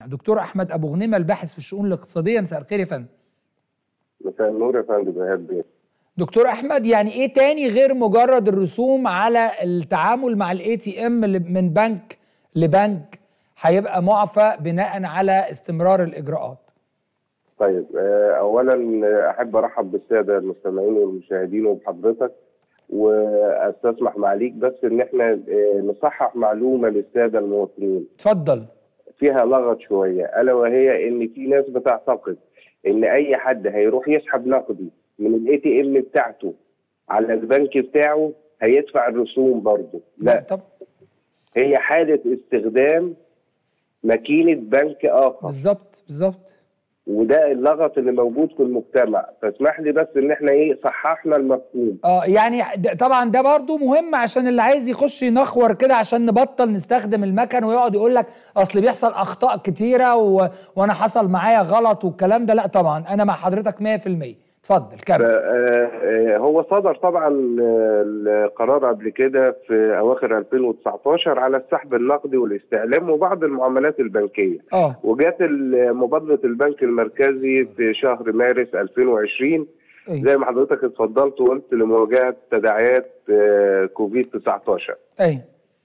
دكتور احمد ابو غنيمه الباحث في الشؤون الاقتصاديه مساء الخير يا فندم مساء النور يا فندم ايهاب بيه دكتور احمد يعني ايه تاني غير مجرد الرسوم على التعامل مع الاي تي ام من بنك لبنك هيبقى معفى بناء على استمرار الاجراءات طيب آه، اولا آه، احب ارحب بالساده المستمعين والمشاهدين وبحضرتك واستسمح معاليك بس ان احنا آه، نصحح معلومه للساده المواطنين اتفضل فيها لغط شويه الا وهي ان في ناس بتعتقد ان اي حد هيروح يسحب نقدي من الاي تي ام بتاعته على البنك بتاعه هيدفع الرسوم برضه لا طب هي حاله استخدام ماكينه بنك اخر بالظبط بالظبط وده اللغط اللي موجود في المجتمع فاسمح لي بس ان احنا ايه صححنا المفهوم اه يعني د- طبعا ده برضو مهم عشان اللي عايز يخش ينخور كده عشان نبطل نستخدم المكن ويقعد يقول لك اصل بيحصل اخطاء كتيره و... وانا حصل معايا غلط والكلام ده لا طبعا انا مع حضرتك 100% اتفضل ف- كمل آه، آه، هو صدر طبعا آه، القرار قبل كده في اواخر 2019 على السحب النقدي والاستعلام وبعض المعاملات البنكيه اه وجات ال- مبادره البنك المركزي في شهر مارس 2020 ايوه زي ما حضرتك اتفضلت وقلت لمواجهه تداعيات آه، كوفيد 19 ايوه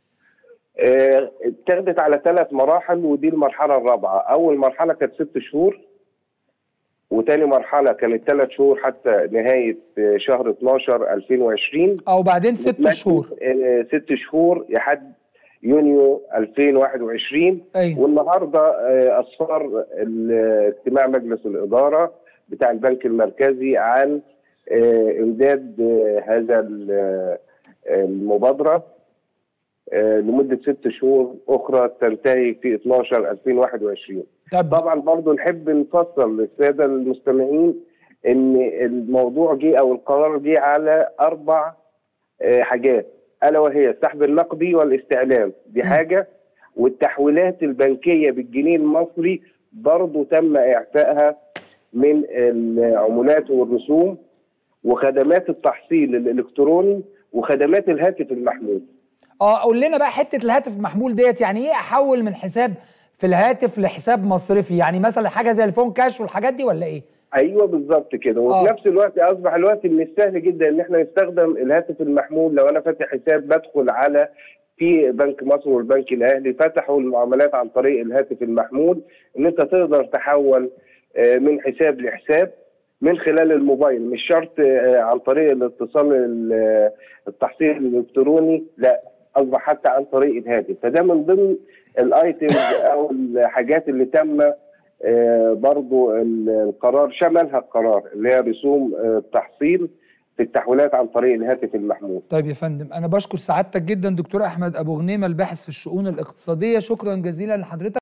آه، اتاخدت على ثلاث مراحل ودي المرحله الرابعه اول مرحله كانت ست شهور وتاني مرحله كانت ثلاث شهور حتى نهايه آه، شهر 12 2020 او بعدين ست وتمثل، شهور آه، ست شهور لحد يونيو 2021 ايوه والنهارده آه، اسفار ال- اجتماع مجلس الاداره بتاع البنك المركزي عن آه، امداد آه، هذا ال- آه، المبادره آه، لمده ست شهور اخرى تنتهي في 12 2021 طب طبعا برضو نحب نفصل للساده المستمعين ان الموضوع جه او القرار جه على اربع آه، حاجات الا وهي السحب النقدي والاستعلام دي م. حاجه والتحويلات البنكيه بالجنيه المصري برضو تم اعفائها من العمولات والرسوم وخدمات التحصيل الالكتروني وخدمات الهاتف المحمول اه قول لنا بقى حته الهاتف المحمول ديت يعني ايه احول من حساب في الهاتف لحساب مصرفي يعني مثلا حاجه زي الفون كاش والحاجات دي ولا ايه ايوه بالظبط كده آه. وفي نفس الوقت اصبح الوقت من السهل جدا ان احنا نستخدم الهاتف المحمول لو انا فاتح حساب بدخل على في بنك مصر والبنك الاهلي فتحوا المعاملات عن طريق الهاتف المحمول ان انت تقدر تحول آه، من حساب لحساب من خلال الموبايل مش شرط آه، عن طريق الاتصال ال- التحصيل الالكتروني لا اصبح حتى عن طريق الهاتف فده من ضمن الايتمز او الحاجات اللي تم آه، برضو ال- القرار شملها القرار اللي هي رسوم آه، التحصيل في التحويلات عن طريق الهاتف المحمول طيب يا فندم انا بشكر سعادتك جدا دكتور احمد ابو غنيمه الباحث في الشؤون الاقتصاديه شكرا جزيلا لحضرتك